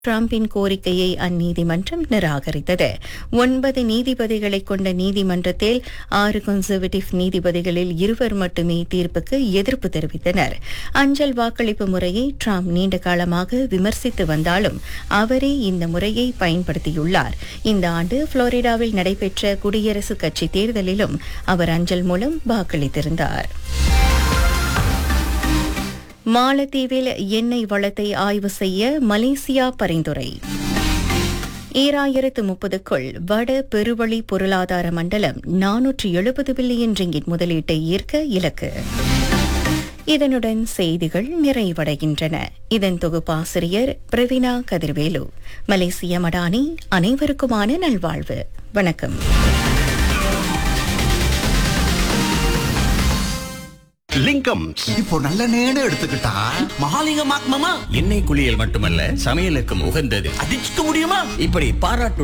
டிரம்பின் கோரிக்கையை அந்நீதிமன்றம் நிராகரித்தது ஒன்பது நீதிபதிகளை கொண்ட நீதிமன்றத்தில் ஆறு கன்சர்வேட்டிவ் நீதிபதிகளில் இருவர் மட்டுமே தீர்ப்புக்கு எதிர்ப்பு தெரிவித்தனர் அஞ்சல் வாக்களிப்பு முறையை டிரம்ப் நீண்ட காலமாக விமர்சித்து வந்தாலும் அவரே இந்த முறையை பயன்படுத்தியுள்ளார் இந்த ஆண்டு புளோரிடாவில் நடைபெற்ற குடியரசுக் கட்சி தேர்தலிலும் அவர் அஞ்சல் மூலம் வாக்களித்திருந்தார் மாலத்தீவில் எண்ணெய் வளத்தை ஆய்வு செய்ய மலேசியா பரிந்துரை ஈராயிரத்து முப்பதுக்குள் வட பெருவழி பொருளாதார மண்டலம் நானூற்று எழுபது பில்லியன் ரிங்கிட் முதலீட்டை ஈர்க்க இலக்கு இதனுடன் செய்திகள் நிறைவடைகின்றன இதன் தொகுப்பாசிரியர் பிரவீனா கதிர்வேலு மலேசிய மடானி அனைவருக்குமான நல்வாழ்வு வணக்கம் லிங்கம்ஸ் இப்போ நல்ல நேரம் எடுத்துக்கிட்டா மகாலிங்க மாத்மமா எண்ணெய் குளியல் மட்டுமல்ல சமையலுக்கும் உகந்தது அடிச்சுக்க முடியுமா இப்படி பாராட்டு